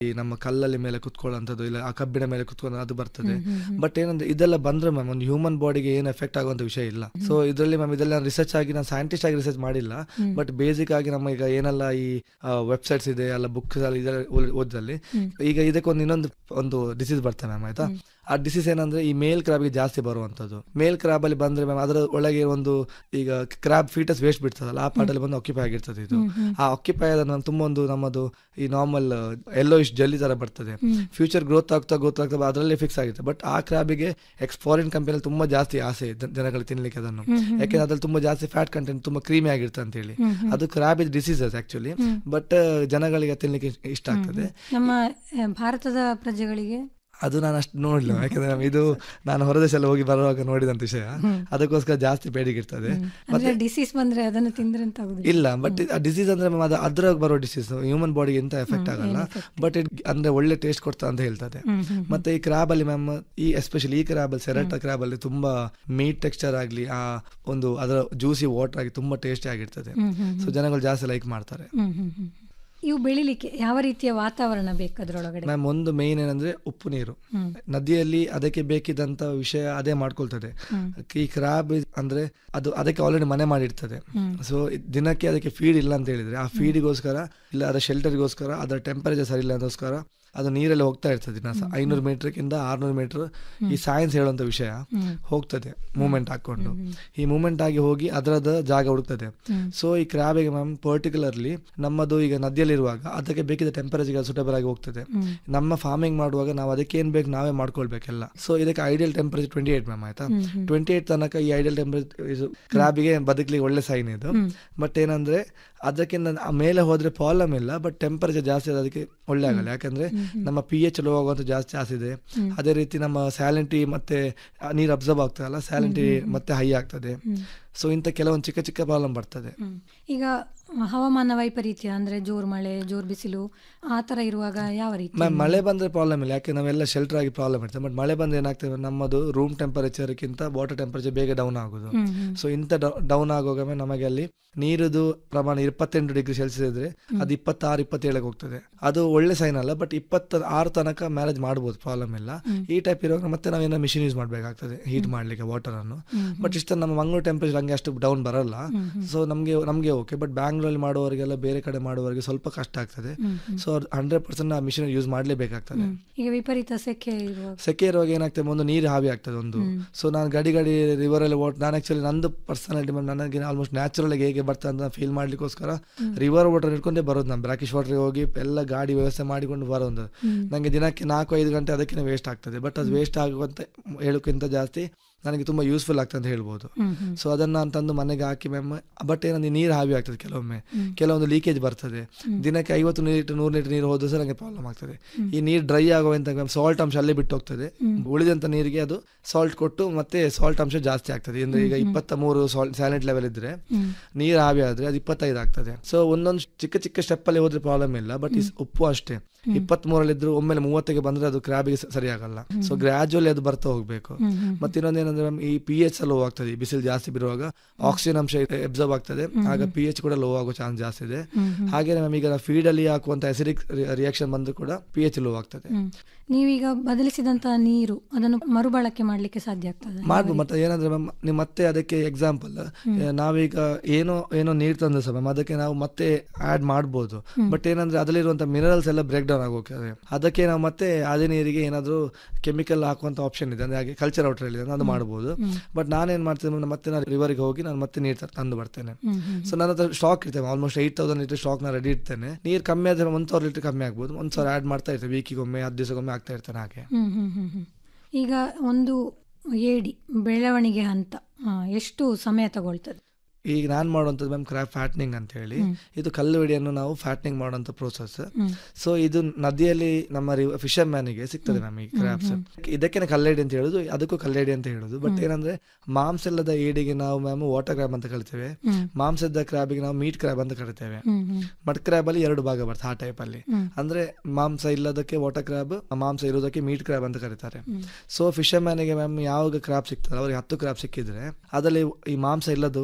ಈ ನಮ್ಮ ಕಲ್ಲಲ್ಲಿ ಮೇಲೆ ಕುತ್ಕೊಳ್ಳೋಂಥದ್ದು ಇಲ್ಲ ಆ ಕಬ್ಬಿಣ ಮೇಲೆ ಕುತ್ಕೊಳ್ಳೋ ಅದು ಬರ್ತದೆ ಬಟ್ ಏನಂದ್ರೆ ಇದೆಲ್ಲ ಬಂದ್ರೆ ಮ್ಯಾಮ್ ಒಂದು ಹ್ಯೂಮನ್ ಬಾಡಿಗೆ ಏನು ಎಫೆಕ್ಟ್ ಆಗುವಂತ ವಿಷಯ ಇಲ್ಲ ಸೊ ಇದರಲ್ಲಿ ಮ್ಯಾಮ್ ಇದೆಲ್ಲ ರಿಸರ್ಚ್ ಆಗಿ ನಾನು ಸೈಂಟಿಸ್ಟ್ ಆಗಿ ರಿಸರ್ಚ್ ಮಾಡಿಲ್ಲ ಬಟ್ ಬೇಸಿಕ್ ಆಗಿ ನಮ್ಮ ಈಗ ಏನೆಲ್ಲ ಈ ವೆಬ್ಸೈಟ್ಸ್ ಇದೆ ಅಲ್ಲ ಬುಕ್ಸ್ ಓದಲ್ಲಿ ಈಗ ಇದಕ್ಕೊಂದು ಇನ್ನೊಂದು ಒಂದು ಡಿಸೀಸ್ ಬರ್ತದೆ ಮ್ಯಾಮ್ ಆಯ್ತಾ ಆ ಡಿಸೀಸ್ ಏನಂದ್ರೆ ಈ ಮೇಲ್ ಕ್ರಾಬ್ಗೆ ಜಾಸ್ತಿ ಬರುವಂತದ್ದು ಮೇಲ್ ಕ್ರಾಬ್ ಅಲ್ಲಿ ಬಂದ್ರೆ ಮ್ಯಾಮ್ ಅದರ ಒಳಗೆ ಒಂದು ಈಗ ಕ್ರಾಬ್ ಫೀಟಸ್ ವೇಸ್ಟ್ ಬಿಡ್ತದಲ್ಲ ಆ ಪಾರ್ಟ್ ಅಲ್ಲಿ ಬಂದು ಆಕ್ಯುಪೈ ಆಗಿರ್ತದೆ ಇದು ಆ ಆಕ್ಯುಪೈ ಆದ ನಂತರ ತುಂಬಾ ಒಂದು ನಮ್ಮದು ಈ ನಾರ್ಮಲ್ ಎಲ್ಲೋ ಇಷ್ಟು ಜಲ್ಲಿ ತರ ಬರ್ತದೆ ಫ್ಯೂಚರ್ ಗ್ರೋತ್ ಆಗ್ತಾ ಗ್ರೋತ್ ಆಗ್ತಾ ಅದರಲ್ಲೇ ಫಿಕ್ಸ್ ಆಗುತ್ತೆ ಬಟ್ ಆ ಕ್ರಾಬಿಗೆ ಎಕ್ಸ್ ಫಾರಿನ್ ಕಂಪನಿಯಲ್ಲಿ ತುಂಬಾ ಜಾಸ್ತಿ ಆಸೆ ಜ- ಜನಗಳು ತಿನ್ಲಿಕ್ಕೆ ಅದನ್ನು ಯಾಕೆಂದ್ರೆ ಅದ್ರಲ್ಲಿ ತುಂಬಾ ಜಾಸ್ತಿ ಫ್ಯಾಟ್ ಕಂಟೆಂಟ್ ತುಂಬಾ ಕ್ರೀಮಿ ಆಗಿರುತ್ತೆ ಅಂತ ಹೇಳಿ ಅದು crab is diseases actually but ಜನಗಳಿಗೆ ತಿನ್ಲಿಕ್ಕೆ ಇಷ್ಟ ಆಗ್ತದೆ ನಮ್ಮ ಆ, ಭಾರತದ ಪ್ರಜೆಗಳಿಗೆ ಅದು ನಾನು ಅಷ್ಟು ನೋಡ್ಲಿಲ್ಲ ಯಾಕಂದ್ರೆ ನಾನು ಇದು ನಾನು ಹೊರದೇಶ ಎಲ್ಲ ಹೋಗಿ ಬರುವಾಗ ನೋಡಿದಂತ ವಿಷಯ ಅದಕ್ಕೋಸ್ಕರ ಜಾಸ್ತಿ ಬೇಡಿಕೆ ಇರ್ತದೆ ಅಂದ್ರೆ ಡಿಸೀಸ್ ಬಂದ್ರೆ ಅದನ್ನು ತಿಂದ್ರೆ ಅಂತ ಆಗುದಿಲ್ಲ ಇಲ್ಲ ಬಟ್ ಆ ಡಿಸೀಸ್ ಅಂದ್ರೆ ಮ್ಯಾಮ್ ಅದು ಅದ್ರಾಗ ಬರೋ ಡಿಸೀಸ್ ಹ್ಯೂಮನ್ ಬಾಡಿಗೆ ಎಂತ ಎಫೆಕ್ಟ್ ಆಗಲ್ಲ ಬಟ್ ಇಟ್ ಅಂದ್ರೆ ಒಳ್ಳೆ ಟೇಸ್ಟ್ ಕೊಡ್ತಾ ಅಂತ ಹೇಳ್ತದೆ ಮತ್ತೆ ಈ ಕ್ರಾಬ್ ಅಲ್ಲಿ ಮ್ಯಾಮ್ ಈ ಎಸ್ಪೆಷಲಿ ಈ ಕ್ರಾಬ್ ಅಲ್ಲಿ ಸೆರೆಟ ಕ್ರಾಬ್ ಅಲ್ಲಿ ತುಂಬಾ ಮೀಟ್ ಟೆಕ್ಸ್ಚರ್ ಆಗ್ಲಿ ಆ ಒಂದು ಅದರ ಜ್ಯೂಸಿ ವಾಟರ್ ಆಗಿ ತುಂಬಾ ಟೇಸ್ಟಿ ಆಗಿರ್ತದೆ ಸೊ ಜನಗಳು ಜಾಸ್ತಿ ಲೈಕ್ ಮಾಡ್ತಾರೆ ಹ್ಮ್ ಹ್ಮ್ ಹ್ಮ್. ಇವು ಬೆಳಿಲಿಕ್ಕೆ ಯಾವ ರೀತಿಯ ವಾತಾವರಣ ಬೇಕು ಅದ್ರೊಳಗಡೆ ಮ್ಯಾಮ್ ಒಂದು ಮೇನ್ ಏನಂದ್ರೆ ಉಪ್ಪು ನೀರು ನದಿಯಲ್ಲಿ ಅದಕ್ಕೆ ಬೇಕಿದ್ದಂತ ವಿಷಯ ಅದೇ ಮಾಡ್ಕೊಳ್ತದೆ ಈ ಕ್ರಾಬ್ ಅಂದ್ರೆ ಅದು ಅದಕ್ಕೆ ಆಲ್ರೆಡಿ ಮನೆ ಮಾಡಿರ್ತದೆ ಸೊ ದಿನಕ್ಕೆ ಅದಕ್ಕೆ ಫೀಡ್ ಇಲ್ಲ ಅಂತ ಹೇಳಿದ್ರೆ ಆ ಫೀಡಿಗೋಸ್ಕರ ಇಲ್ಲ ಅದರ ಶೆಲ್ಟರ್ಗೋಸ್ಕರ ಅದರ ಟೆಂಪರೇಚರ್ ಸರಿ ಇಲ್ಲ ಅದಕ್ಕೋಸ್ಕರ ಅದು ನೀರಲ್ಲಿ ಹೋಗ್ತಾ ಇರ್ತದೆ ದಿನ ಸಹ ಐನೂರು ಮೀಟರ್ಗಿಂತ ಆರ್ನೂರು ಮೀಟರ್ ಈ ಸೈನ್ಸ್ ಹೇಳುವಂತ ವಿಷಯ ಹೋಗ್ತದೆ ಮೂವ್ಮೆಂಟ್ ಹಾಕೊಂಡು ಈ ಮೂವ್ಮೆಂಟ್ ಆಗಿ ಹೋಗಿ ಅದರದ ಜಾಗ ಹುಡುಕ್ತದೆ ಸೊ ಈ ಕ್ರಾಬಿಗೆ ಮ್ಯಾಮ್ ಪರ್ಟಿಕ್ಯುಲರ್ಲಿ ನಮ್ಮದು ಈಗ ನದಿಯಲ್ಲಿರುವಾಗ ಅದಕ್ಕೆ ಬೇಕಿದ್ದ ಟೆಂಪರೇಚರ್ ಸೂಟಬಲ್ ಆಗಿ ಹೋಗ್ತದೆ ನಮ್ಮ ಫಾರ್ಮಿಂಗ್ ಮಾಡುವಾಗ ನಾವು ಅದಕ್ಕೆ ಏನ್ ಬೇಕು ನಾವೇ ಮಾಡ್ಕೊಳ್ಬೇಕೆಲ್ಲ ಸೊ ಇದಕ್ಕೆ ideal temperature twenty eight ma'am ಆಯ್ತಾ ಟ್ವೆಂಟಿ ಏಟ್ ತನಕ ಈ ಐಡಿಯಲ್ ಟೆಂಪರೇಚರ್ ಇದು ಕ್ರಾಬಿಗೆ ಬದುಕಲಿಕ್ಕೆ ಒಳ್ಳೆ ಸೈನ್ ಇದು ಬಟ್ ಏನಂದ್ರೆ ಅದಕ್ಕಿಂತ ಆ ಮೇಲೆ ಹೋದ್ರೆ ಪ್ರಾಬ್ಲಮ್ ಇಲ್ಲ ಬಟ್ ಟೆಂಪರೇಚರ್ ಜಾಸ್ತಿ ಆದ್ರೆ ಅದಕ್ಕೆ ಒಳ್ಳೆ ಆಗಲ್ಲ ಯಾಕಂದ್ರೆ ನಮ್ಮ ಪಿ ಎಚ್ ಲೋ ಆಗುವಂತ ಜಾಸ್ತಿ ಆಸಿದೆ ಅದೇ ರೀತಿ ನಮ್ಮ ಸ್ಯಾಲೆಂಟಿ ಮತ್ತೆ ಆ ನೀರು ಅಬ್ಸರ್ವ್ ಆಗ್ತದಲ್ಲ ಸ್ಯಾಲೆಂಟಿ ಮತ್ತೆ ಹೈ ಆಗ್ತದೆ ಸೊ ಇಂಥ ಕೆಲವೊಂದು ಚಿಕ್ಕ ಚಿಕ್ಕ ಪ್ರಾಬ್ಲಮ್ ಬರ್ತದೆ ಹ್ಮ್. ಈಗ ಹವಾಮಾನ ವೈಪರೀತ್ಯ ಅಂದ್ರೆ ಜೋರ್ ಮಳೆ ಜೋರ್ ಬಿಸಿಲು ಆ ತರ ಇರುವಾಗ ಯಾವ ರೀತಿ ಮ್ಯಾಮ್ ಮಳೆ ಬಂದ್ರೆ ಪ್ರಾಬ್ಲಮ್ ಇಲ್ಲ ಯಾಕೆ ನಾವೆಲ್ಲ ಶೆಲ್ಟರ್ ಆಗಿ ಪ್ರಾಬ್ಲಮ್ ಇರ್ತದೆ ಬಟ್ ಮಳೆ ಬಂದ್ರೆ ಏನಾಗ್ತದೆ ನಮ್ಮದು ರೂಮ್ ಟೆಂಪರೇಚರ್ಗಿಂತ ವಾಟರ್ ಟೆಂಪರೇಚರ್ ಬೇಗ ಡೌನ್ ಆಗೋದು ಸೊ ಇಂಥ ಡೌನ್ ಆಗುವಾಗ ನಮಗೆ ಅಲ್ಲಿ ನೀರುದು ಪ್ರಮಾಣ ಇಪ್ಪತ್ತೆಂಟು ಡಿಗ್ರಿ ಸೆಲ್ಸಿಯಸ್ ಇದ್ರೆ ಅದು ಇಪ್ಪತ್ತಾರು ಇಪ್ಪತ್ತೇಳಕ್ಕೆ ಹೋಗ್ತದೆ ಅದು ಒಳ್ಳೆ ಸೈನ್ ಅಲ್ಲ ಬಟ್ ಇಪ್ಪತ್ತ ಆರು ತನಕ ಮ್ಯಾರೇಜ್ ಮಾಡ್ಬೋದು ಪ್ರಾಬ್ಲಮ್ ಇಲ್ಲ ಈ ಟೈಪ್ ಇರುವಾಗ ಮತ್ತೆ ನಾವೇನೋ ಮಿಷಿನ್ ಯೂಸ್ ಮಾಡಬೇಕಾಗ್ತದೆ ಹೀಟ್ ಮಾಡ್ಲಿಕ್ಕೆ ವಾಟರ್ ಅನ್ನು ಬಟ್ ಇಷ್ಟ ನಮ್ಮ ಮಂಗಳೂರು ಟೆಂಪರೇಚರ್ ಹಂಗೆ ಅಷ್ಟು ಡೌನ್ ಬರಲ್ಲ ಸೊ ನಮಗೆ ನಮಗೆ ಓಕೆ ಬಟ್ ಬ್ಯಾಂಗ್ಳೂರಲ್ಲಿ ಮಾಡುವವರಿಗೆಲ್ಲ ಬೇರೆ ಕಡೆ ಮಾಡುವವರಿಗೆ ಸ್ವಲ್ಪ ಕಷ್ಟ ಆಗ್ತದೆ ಸೊ ಅವ್ರು ಹಂಡ್ರೆಡ್ ಪರ್ಸೆಂಟ್ ಆ ಮಿಷಿನ್ ಯೂಸ್ ಮಾಡಲೇಬೇಕಾಗ್ತದೆ ಈಗ ವಿಪರೀತ ಸೆಕೆ ಇರುವಾಗ ಸೆಕೆ ಇರುವಾಗ ಏನಾಗ್ತದೆ ಒಂದು ನೀರು ಹಾವಿ ಆಗ್ತದೆ ಒಂದು ಸೊ ನಾನು ಗಡಿ ಗಡಿ ರಿವರ್ ಅಲ್ಲಿ ವಾಟ್ ನಾನು ಆಕ್ಚುಲಿ ನಂದು ಪರ್ಸನಾಲಿಟಿ ನನಗೆ ಆಲ್ಮೋಸ್ಟ್ ನ್ಯಾಚುರಲ್ ಆಗಿ ಹೇಗೆ ಬರ್ತದೆ ಅಂತ ಫೀಲ್ ಮಾಡ್ಲಿಕ್ಕೋಸ್ಕರ ರಿವರ್ ವಾಟರ್ ಇಟ್ಕೊಂಡೇ ಬರೋದು ನಾನು ಬ್ರಾಕಿಶ್ ವಾಟರ್ ಹೋಗಿ ಎಲ್ಲ ಗಾಡಿ ವ್ಯವಸ್ಥೆ ಮಾಡಿಕೊಂಡು ಬರೋದು ನನಗೆ ದಿನಕ್ಕೆ ನಾಲ್ಕು ಐದು ಗಂಟೆ ಅದಕ್ಕೆ ವೇಸ್ಟ್ ಆಗ್ತದೆ ಬಟ್ ಅದು ವೇಸ್ಟ್ ಆಗುವಂತ ಹೇಳೋಕ್ಕಿಂತ ಜಾಸ್ತಿ ನನಗೆ ತುಂಬಾ ಯೂಸ್ಫುಲ್ ಆಗ್ತದೆ ಅಂತ ಹೇಳ್ಬೋದು ಸೊ ಅದನ್ನ ನಾನು ತಂದು ಮನೆಗೆ ಹಾಕಿ ಮ್ಯಾಮ್ ಬಟ್ ಏನಂದ್ರೆ ನೀರು ಹಾವಿ ಆಗ್ತದೆ ಕೆಲವೊಮ್ಮೆ ಕೆಲವೊಂದು ಲೀಕೇಜ್ ಬರ್ತದೆ ದಿನಕ್ಕೆ ಐವತ್ತು ಲೀಟರ್ ನೂರು ಲೀಟರ್ ನೀರು ಹೋದ್ರೆ ಸಹ ನನಗೆ ಪ್ರಾಬ್ಲಮ್ ಆಗ್ತದೆ ಈ ನೀರು ಡ್ರೈ ಆಗುವಂತ ಸಾಲ್ಟ್ ಅಂಶ ಅಲ್ಲೇ ಬಿಟ್ಟು ಹೋಗ್ತದೆ ಉಳಿದಂತ ನೀರಿಗೆ ಅದು ಸಾಲ್ಟ್ ಕೊಟ್ಟು ಮತ್ತೆ ಸಾಲ್ಟ್ ಅಂಶ ಜಾಸ್ತಿ ಆಗ್ತದೆ ಅಂದ್ರೆ ಈಗ ಇಪ್ಪತ್ತ ಮೂರು ಸ್ಯಾಲೆಂಟ್ ಲೆವೆಲ್ ಇದ್ರೆ ನೀರು ಹಾವಿ ಆದ್ರೆ ಅದು ಇಪ್ಪತ್ತೈದು ಆಗ್ತದೆ ಸೊ ಒಂದೊಂದು ಚಿಕ್ಕ ಚಿಕ್ಕ ಸ್ಟೆಪ್ ಅಲ್ಲಿ ಹೋದ್ರೆ ಪ್ರಾಬ್ಲಮ್ ಇಲ್ಲ ಬಟ್ ಉಪ್ಪು ಅಷ್ಟೇ ಇಪ್ಪತ್ತ್ ಮೂರಲ್ಲಿ ಇದ್ರು ಒಮ್ಮೆಲೆ ಮೂವತ್ತಿಗೆ ಬಂದ್ರೆ ಅದು ಕ್ರಾಬಿಗೆ ಸರಿ ಆಗಲ್ಲ ಸೊ ಗ್ರಾಜುವಲಿ ಅದು ಬರ್ತಾ ಹೋಗ್ಬೇಕು ಮತ್ತೆ ಇನ್ನೊಂದೇನಂದ್ರೆ ಮ್ಯಾಮ್ ಈ ಪಿ ಎಚ್ ಲೋ ಆಗ್ತದೆ ಈ ಬಿಸಿಲು ಜಾಸ್ತಿ ಬಿರುವಾಗ ಆಕ್ಸಿಜನ್ ಅಂಶ ಎಬ್ಸರ್ವ್ ಆಗ್ತದೆ ಆಗ ಪಿ ಎಚ್ ಕೂಡ ಲೋ ಆಗೋ ಚಾನ್ಸ್ ಜಾಸ್ತಿ ಇದೆ ಹಾಗೆ ಮ್ಯಾಮ್ ಈಗ ಫೀಡ್ ಅಲ್ಲಿ ಹಾಕುವಂತ ಅಸಿಡಿಕ್ ರಿಯಾಕ್ಷನ್ ಬಂದ್ರು ಕೂಡ ಪಿ ಎಚ್ ಲೋ ಆಗ್ತದೆ ಹ್ಮ್. ನೀವೀಗ ಬದಲಿಸಿದಂತಹ ನೀರು ಅದನ್ನು ಮರುಬಳಕೆ ಮಾಡ್ಲಿಕ್ಕೆ ಸಾಧ್ಯ ಆಗ್ತದೆ ಮಾಡ್ಬೋದು ಮತ್ತೆ ಏನಂದ್ರೆ ಮ್ಯಾಮ್ ನೀವು ಮತ್ತೆ ಅದಕ್ಕೆ ಎಕ್ಸಾಂಪಲ್ ನಾವೀಗ ಏನೋ ಏನೋ ನೀರು ತಂದ್ರೆ ಸಹ ಮ್ಯಾಮ್ ಅದಕ್ಕೆ ನಾವು ಮತ್ತೆ ಆಡ್ ಮಾಡ್ಬೋದು ಬಟ್ ಏನಂದ್ರೆ ಅದರಲ್ಲಿರುವಂತ ಮಿನರಲ್ಸ್ ಎಲ್ಲ ಬ್ರೇಕ್ ಡೌನ್ ಆಗೋಕೆ ಅದಕ್ಕೆ ನಾವು ಮತ್ತೆ ಅದೇ ನೀರಿಗೆ ಏನಾದ್ರು ಕೆಮಿಕಲ್ ಹಾಕುವಂತ ಆಪ್ಷನ್ ಇದೆ ಅಂದ್ರೆ ಹಾಗೆ ಕಲ್ಚರ್ ಔಟರ್ ಇದೆ ಅದು ಮಾಡ್ಬೋದು ಬಟ್ ನಾನೇನ್ ಮಾಡ್ತೀನಿ ma'am, ಮತ್ತೆ ನಾನು ರಿವರ್ಗೆ ಹೋಗಿ ನಾನು ಮತ್ತೆ ನೀರು ತಂದು ಬರ್ತೇನೆ ಸೊ ನನ್ನ ಹತ್ರ ಸ್ಟಾಕ್ ಇರ್ತೇನೆ almost eight thousand litre stock ನ ರೆಡಿ ಇರ್ತೇನೆ ನೀರು ಕಮ್ಮಿ ಆದ್ರೆ ಒಂದ್ ಸಾವಿರ ಲೀಟರ್ ಕಮ್ಮಿ ಆಗ್ಬೋದು ಒಂದ್ ಸಾವಿರ ಆಡ್ ಮಾಡ್ತಾ ಇರ್ತೇನೆ ವೀಕಿಗೊಮ್ಮೆ ಹತ್ತು ದಿವಸಕ್ಕೊಮ್ಮೆ ಆಗ್ತಾ ಇರ್ತೇನೆ ಹಾಗೆ ಹ್ಮ್ ಹ್ಮ್ ಹ್ಮ್ ಹ್ಮ್. ಈಗ ಒಂದು ಏಡಿ ಬೆಳವಣಿಗೆ ಹಂತ ಆ, ಎಷ್ಟು ಸಮಯ ತಗೊಳ್ತದೆ ಈಗ ನಾನು ಮಾಡುವಂಥದ್ದು ಮ್ಯಾಮ್ ಕ್ರಾಪ್ ಫ್ಯಾಟ್ನಿಂಗ್ ಅಂತ ಹೇಳಿ ಇದು ಕಲ್ಲು ಹಿಡಿಯನ್ನು ನಾವು ಫ್ಯಾಟ್ನಿಂಗ್ ಮಾಡುವಂಥ ಪ್ರೋಸೆಸ್ ಸೊ ಇದು ನದಿಯಲ್ಲಿ ನಮ್ಮ ಫಿಶರ್ ಮ್ಯಾನಿಗೆ ಸಿಗ್ತದೆ ಮ್ಯಾಮ್ ಈ ಕ್ರಾಪ್ಸ್ ಇದಕ್ಕೆ ಕಲ್ಲೇಡಿ ಅಂತ ಹೇಳುದು ಅದಕ್ಕೂ ಕಲ್ಲೇಡಿ ಅಂತ ಹೇಳುದು ಬಟ್ ಏನಂದ್ರೆ ಮಾಂಸ ಇಲ್ಲದ ಏಡಿಗೆ ನಾವು ಮ್ಯಾಮ್ ವಾಟರ್ ಕ್ರಾಬ್ ಅಂತ ಕರಿತೇವೆ ಮಾಂಸದ ಕ್ರಾಬಿಗೆ ನಾವು ಮೀಟ್ ಕ್ರಾಬ್ ಅಂತ ಕರಿತೇವೆ ಹ್ಮ್ ಹ್ಮ್ ಮಡ್ ಕ್ರಾಬ್ ಅಲ್ಲಿ ಎರಡು ಭಾಗ ಬರ್ತದೆ ಆ ಟೈಪ್ ಅಲ್ಲಿ ಅಂದ್ರೆ ಮಾಂಸ ಇಲ್ಲದಕ್ಕೆ ವಾಟರ್ ಕ್ರಾಬ್ ಮಾಂಸ ಇರೋದಕ್ಕೆ ಮೀಟ್ ಕ್ರಾಬ್ ಅಂತ ಕರೀತಾರೆ ಸೊ ಫಿಶರ್ ಮ್ಯಾನಿಗೆ ಮ್ಯಾಮ್ ಯಾವಾಗ ಕ್ರಾಬ್ ಸಿಗ್ತದೆ ಅವ್ರಿಗೆ ಹತ್ತು ಕ್ರಾಬ್ ಸಿಕ್ಕಿದ್ರೆ ಅದರಲ್ಲಿ ಈ ಮಾಂಸ ಇಲ್ಲದು ಇಲ್ಲದ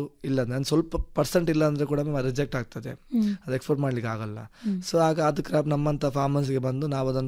ನಾನು ಸ್ವಲ್ಪ ಪರ್ಸೆಂಟ್ ಇಲ್ಲ ಅಂದರೆ ಕೂಡ ರಿಜೆಕ್ಟ್ ಆಗ್ತದೆ ಹ್ಮ್. ಅದು ಎಕ್ಸ್ಪೋರ್ಟ್ ಮಾಡ್ಲಿಕ್ಕೆ ಆಗಲ್ಲ ಹ್ಮ್. ಸೊ ಆಗ ಅದು ಕ್ರಾಪ್ ನಮ್ಮಂಥ ಫಾರ್ಮರ್ಸ್ಗೆ ಬಂದು ನಾವು ಅದನ್ನು